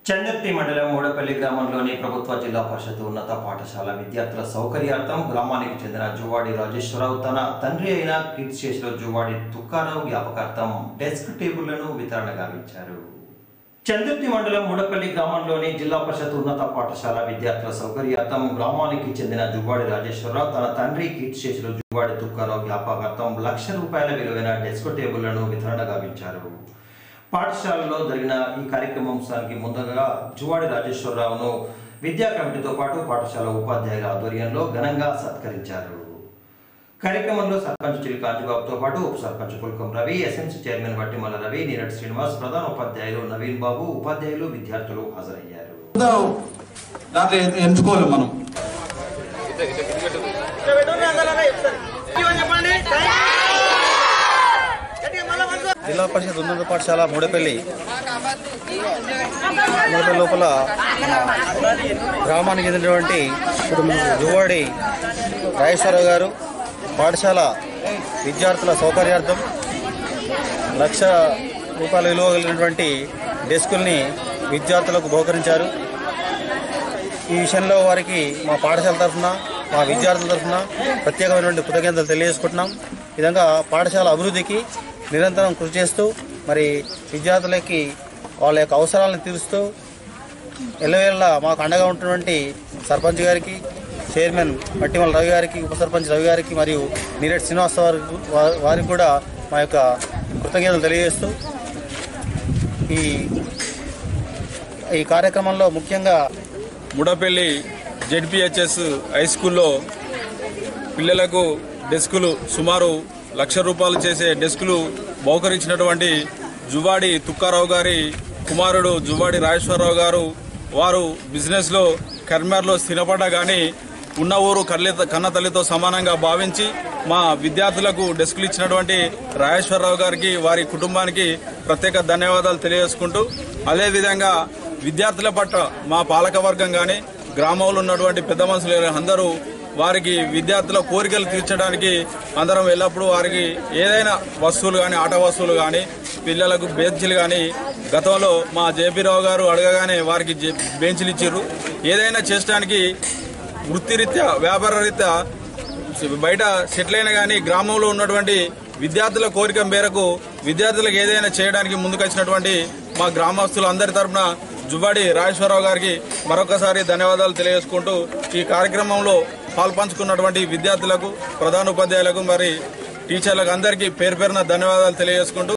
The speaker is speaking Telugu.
చందర్తి మండలం మూడపల్లి గ్రామంలోని ప్రభుత్వ జిల్లా పరిషత్ ఉన్నత పాఠశాల విద్యార్థుల సౌకర్యార్థం గ్రామానికి చెందిన జువాడి రాజేశ్వరరావు తన తండ్రి అయిన కిడ్స్ చేసిన జువాడి తుక్కారావు జ్ఞాపకార్థం డెస్క్ టేబుళ్లను వితరణ గావించారు చందుర్తి మండలం మూడపల్లి గ్రామంలోని జిల్లా పరిషత్ ఉన్నత పాఠశాల విద్యార్థుల సౌకర్యార్థం గ్రామానికి చెందిన జువ్వాడి రాజేశ్వరరావు తన తండ్రి కిడ్స్ చేసిన జువ్వాడి తుక్కారావు జ్ఞాపకార్థం లక్ష రూపాయల విలువైన డెస్క్ టేబుళ్లను వితరణ గావించారు పాఠశాలలో జరిగిన ఈ కార్యక్రమానికి ముందుగా జువాడి రాజేశ్వరరావును విద్యా కమిటీతో పాటు పాఠశాల ఉపాధ్యాయుల ఆధ్వర్యంలో ఘనంగా సత్కరించారు కార్యక్రమంలో సర్పంచ్ చిలుక అంజుబాబుతో పాటు ఉప సర్పంచ్ పుల్కం రవి ఎస్ఎంసీ చైర్మన్ వట్టిమల్ల రవి నీరట్ శ్రీనివాస్ ప్రధాన ఉపాధ్యాయులు నవీన్ బాబు ఉపాధ్యాయులు విద్యార్థులు హాజరయ్యారు దాంట్లో ఎ- ఎంచుకోలేం మనం జిల్లా పరిషత్ ఉన్నత పాఠశాల మూడపల్లి మూడపల్లి లోపల గ్రామానికి చెందినటువంటి జువాడి రాజేశ్వరరావు గారు పాఠశాల విద్యార్థుల సౌకర్యార్థం లక్ష రూపాయల విలువ కలిగినటువంటి డెస్కుల్ని విద్యార్థులకు బహుకరించారు ఈ విషయంలో వారికి మా పాఠశాల తరఫున మా విద్యార్థుల తరఫున ప్రత్యేకమైనటువంటి కృతజ్ఞతలు తెలియజేసుకుంటున్నాం ఈ విధంగా పాఠశాల అభివృద్ధికి నిరంతరం కృషి చేస్తూ మరి విద్యార్థులకి వాళ్ళ యొక్క అవసరాలను తీరుస్తూ ఎల్లవేళ మాకు అండగా ఉన్నటువంటి సర్పంచ్ గారికి చైర్మన్ మట్టిమల రవి గారికి ఉప సర్పంచ్ రవి గారికి మరియు నీరట్ శ్రీనివాస వారికి వా- వారికి కూడా మా యొక్క కృతజ్ఞతలు తెలియజేస్తూ ఈ ఈ కార్యక్రమంలో ముఖ్యంగా ముడపల్లి జెడ్పిహెచ్ఎస్ హై స్కూల్లో పిల్లలకు డెస్కులు సుమారు లక్ష రూపాయలు చేసే డెస్కులు బహుకరించినటువంటి జువాడి తుక్కారావు గారి కుమారుడు జువాడి రాజేశ్వరరావు గారు వారు బిజినెస్లో కర్మర్లో స్థిరపడ్డా కానీ ఉన్న ఊరు కర్లి కన్న తల్లితో సమానంగా భావించి మా విద్యార్థులకు డెస్కులు ఇచ్చినటువంటి రాజేశ్వరరావు గారికి వారి కుటుంబానికి ప్రత్యేక ధన్యవాదాలు తెలియజేసుకుంటూ అదేవిధంగా విద్యార్థుల పట్ల మా పాలక వర్గం కానీ గ్రామంలో ఉన్నటువంటి పెద్ద మనుషులు అందరూ వారికి విద్యార్థుల కోరికలు తీర్చడానికి అందరం ఎల్లప్పుడూ వారికి ఏదైనా వస్తువులు కానీ ఆట వస్తువులు కానీ పిల్లలకు బెంచ్లు కానీ గతంలో మా జేపీరావు గారు అడగగానే వారికి జే- బెంచ్లు ఇచ్చారు ఏదైనా చేసడానికి వృత్తిరీత్యా వ్యాపార రీత్యా బయట సెటిల్ అయినా కానీ గ్రామంలో ఉన్నటువంటి విద్యార్థుల కోరిక మేరకు విద్యార్థులకు ఏదైనా చేయడానికి ముందుకొచ్చినటువంటి మా గ్రామస్తులు అందరి తరపున జువ్వాడి రాజేశ్వరరావు గారికి మరొకసారి ధన్యవాదాలు తెలియజేసుకుంటూ ఈ కార్యక్రమంలో పాల్పంచుకున్నటువంటి విద్యార్థులకు ప్రధాన ఉపాధ్యాయులకు మరి టీచర్లకు అందరికీ పేరు పేరున ధన్యవాదాలు తెలియజేసుకుంటూ